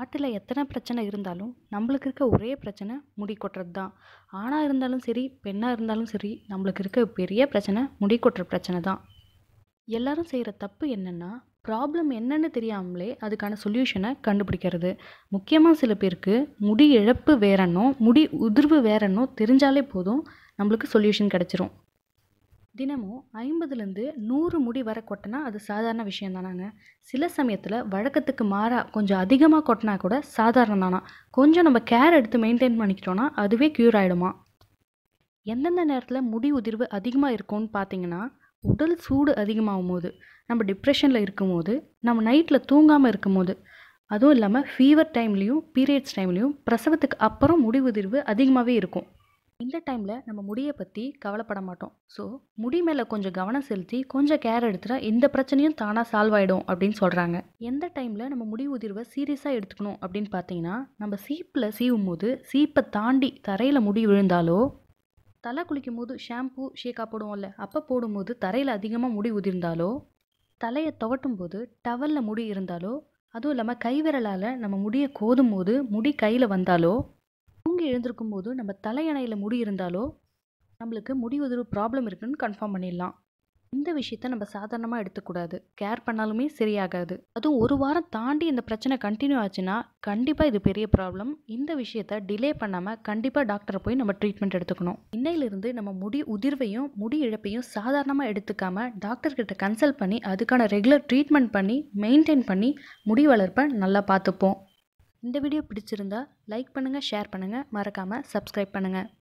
நாட்டில் எத்தனை பிரச்சனை இருந்தாலும் நம்மளுக்கு இருக்க ஒரே பிரச்சனை முடி கொட்டுறது தான் ஆணாக இருந்தாலும் சரி பெண்ணாக இருந்தாலும் சரி நம்மளுக்கு இருக்க பெரிய பிரச்சனை முடி கொட்டுற பிரச்சனை தான் எல்லாரும் செய்கிற தப்பு என்னென்னா ப்ராப்ளம் என்னன்னு தெரியாமலே அதுக்கான சொல்யூஷனை கண்டுபிடிக்கிறது முக்கியமாக சில பேருக்கு முடி இழப்பு வேறன்னோ முடி உதிர்வு வேறன்னோ தெரிஞ்சாலே போதும் நம்மளுக்கு சொல்யூஷன் கிடச்சிரும் தினமும் ஐம்பதுலேருந்து நூறு முடி வர கொட்டினா அது சாதாரண விஷயம் தானாங்க சில சமயத்தில் வழக்கத்துக்கு மாறாக கொஞ்சம் அதிகமாக கொட்டினா கூட சாதாரணம் தானா கொஞ்சம் நம்ம கேர் எடுத்து மெயின்டைன் பண்ணிக்கிட்டோன்னா அதுவே க்யூர் ஆகிடுமா எந்தெந்த நேரத்தில் முடி உதிர்வு அதிகமாக இருக்கும்னு பார்த்தீங்கன்னா உடல் சூடு அதிகமாகும் போது நம்ம டிப்ரெஷனில் இருக்கும்போது நம்ம நைட்டில் தூங்காமல் இருக்கும்போது அதுவும் இல்லாமல் ஃபீவர் டைம்லேயும் பீரியட்ஸ் டைம்லேயும் பிரசவத்துக்கு அப்புறம் முடி உதிர்வு அதிகமாகவே இருக்கும் இந்த டைமில் நம்ம முடியை பற்றி கவலைப்பட மாட்டோம் ஸோ முடி மேலே கொஞ்சம் கவனம் செலுத்தி கொஞ்சம் கேர் எடுத்துட்டா இந்த பிரச்சனையும் தானாக சால்வ் ஆகிடும் அப்படின்னு சொல்கிறாங்க எந்த டைமில் நம்ம முடி உதிர்வை சீரியஸாக எடுத்துக்கணும் அப்படின்னு பார்த்தீங்கன்னா நம்ம சீப்பில் சீவும் போது சீப்பை தாண்டி தரையில் முடி விழுந்தாலோ தலை குளிக்கும் போது ஷாம்பு ஷேக்கா போடுவோம்ல அப்போ போடும்போது தரையில் அதிகமாக முடி உதிர்ந்தாலோ தலையை துவட்டும் போது டவலில் முடி இருந்தாலோ அதுவும் இல்லாமல் கை விரலால் நம்ம முடியை கோதும் போது முடி கையில் வந்தாலோ தூங்கி எழுந்திருக்கும் போது நம்ம தலையணையில் முடி இருந்தாலோ நம்மளுக்கு முடி உதிர்வு ப்ராப்ளம் இருக்குன்னு கன்ஃபார்ம் பண்ணிடலாம் இந்த விஷயத்த நம்ம சாதாரணமாக எடுத்துக்கூடாது கேர் பண்ணாலுமே சரியாகாது அதுவும் ஒரு வாரம் தாண்டி இந்த பிரச்சனை கண்டினியூ ஆச்சுன்னா கண்டிப்பாக இது பெரிய ப்ராப்ளம் இந்த விஷயத்த டிலே பண்ணாமல் கண்டிப்பாக டாக்டரை போய் நம்ம ட்ரீட்மெண்ட் எடுத்துக்கணும் இன்னையிலிருந்து நம்ம முடி உதிர்வையும் முடி இழப்பையும் சாதாரணமாக எடுத்துக்காம டாக்டர்கிட்ட கன்சல்ட் பண்ணி அதுக்கான ரெகுலர் ட்ரீட்மெண்ட் பண்ணி மெயின்டைன் பண்ணி முடி வளர்ப்பை நல்லா பார்த்துப்போம் இந்த வீடியோ பிடிச்சிருந்தா லைக் பண்ணுங்கள் ஷேர் பண்ணுங்கள் மறக்காமல் சப்ஸ்கிரைப் பண்ணுங்கள்